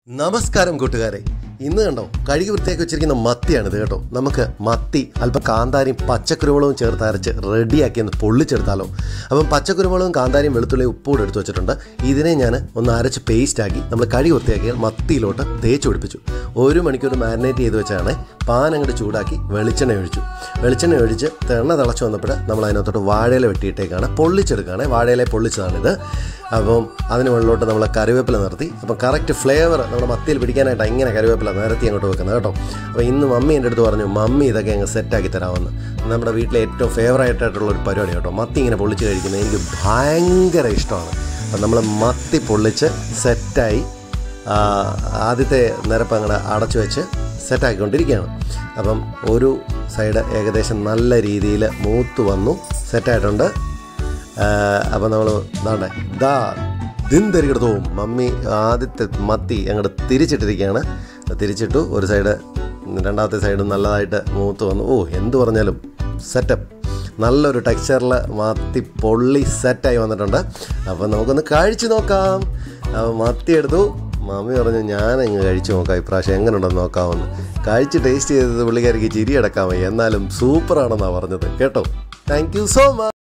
നമസ്കാരം കൂട്ടുകാരെ ഇന്ന് കണ്ടോ കഴുകി വൃത്തിയാക്കി വെച്ചിരിക്കുന്ന മത്തിയാണിത് കേട്ടോ നമുക്ക് മത്തി അല്പം കാന്താരിയും പച്ചക്കുരുമുളകും ചേർത്ത് അരച്ച് റെഡിയാക്കി ഒന്ന് പൊള്ളിച്ചെടുത്താലോ അപ്പം പച്ചക്കുരുമുളകും കാന്താരിയും വെളുത്തുള്ളിയും ഉപ്പൂടെ എടുത്ത് വെച്ചിട്ടുണ്ട് ഇതിനെ ഞാൻ ഒന്ന് അരച്ച് പേസ്റ്റാക്കി നമ്മൾ കഴുകി വൃത്തിയാക്കി മത്തിയിലോട്ട് തേച്ച് പിടിപ്പിച്ചു ഒരു മണിക്കൂർ മാരിനേറ്റ് ചെയ്ത് വെച്ചാണ് പാൻ അങ്ങോട്ട് ചൂടാക്കി വെളിച്ചെണ്ണ ഒഴിച്ചു വെളിച്ചെണ്ണ ഒഴിച്ച് എണ്ണ തിളച്ച് വന്നപ്പോൾ നമ്മൾ അതിനകത്തോട്ട് വാഴയില വെട്ടിയിട്ടേക്കാണ് പൊള്ളിച്ചെടുക്കുകയാണ് വാഴയില പൊള്ളിച്ചതാണിത് അപ്പം അതിന് മുകളിലോട്ട് നമ്മൾ കറിവേപ്പില നിർത്തി അപ്പം കറക്റ്റ് ഫ്ലേവർ നമ്മുടെ മത്തിയിൽ പിടിക്കാനായിട്ട് ഇങ്ങനെ കറിവേപ്പില നിരത്തി അങ്ങോട്ട് വെക്കുന്നത് കേട്ടോ അപ്പോൾ ഇന്ന് മമ്മി എൻ്റെ അടുത്ത് പറഞ്ഞു മമ്മി ഇതൊക്കെ അങ്ങ് സെറ്റാക്കി തരാമെന്ന് നമ്മുടെ വീട്ടിലെ ഏറ്റവും ഫേവറേറ്റ് ആയിട്ടുള്ള ഒരു പരിപാടി കേട്ടോ മത്തി ഇങ്ങനെ പൊള്ളിച്ച് കഴിക്കുന്നത് എനിക്ക് ഭയങ്കര ഇഷ്ടമാണ് അപ്പം നമ്മൾ മത്തി പൊള്ളിച്ച് സെറ്റായി ആ, ആദ്യത്തെ നിരപ്പ് അങ്ങോട്ട് അടച്ചു വെച്ച് സെറ്റാക്കിക്കൊണ്ടിരിക്കുകയാണ് അപ്പം ഒരു സൈഡ് ഏകദേശം നല്ല രീതിയിൽ മൂത്ത് വന്നു സെറ്റായിട്ടുണ്ട് അപ്പം നമ്മൾ ഇതാണ്ടേ ഇതാ ദിന്തരികിടത്തവും മമ്മി ആദ്യത്തെ മത്തി അങ്ങോട്ട് തിരിച്ചിട്ടിരിക്കുകയാണ് തിരിച്ചിട്ടു ഒരു സൈഡ് രണ്ടാമത്തെ സൈഡ് നല്ലതായിട്ട് മൂത്ത് വന്നു ഓ എന്ത് പറഞ്ഞാലും സെറ്റപ്പ് നല്ലൊരു ടെക്സ്ചറിൽ മത്തി പൊള്ളി സെറ്റായി വന്നിട്ടുണ്ട് അപ്പം നമുക്കൊന്ന് കഴിച്ചു നോക്കാം അപ്പം മത്തി എടുത്തു മമ്മി പറഞ്ഞു ഞാൻ അങ്ങ് കഴിച്ചു നോക്കാം ഇപ്രാവശ്യം എങ്ങനെയുണ്ടെന്ന് നോക്കാമെന്ന് കഴിച്ച് ടേസ്റ്റ് ചെയ്തത് പുള്ളിക്കാരിക്ക് ചിരി അടക്കാൻ വയ്യ എന്നാലും സൂപ്പറാണെന്നാണ് പറഞ്ഞത് കേട്ടോ താങ്ക് യു സോ മച്ച്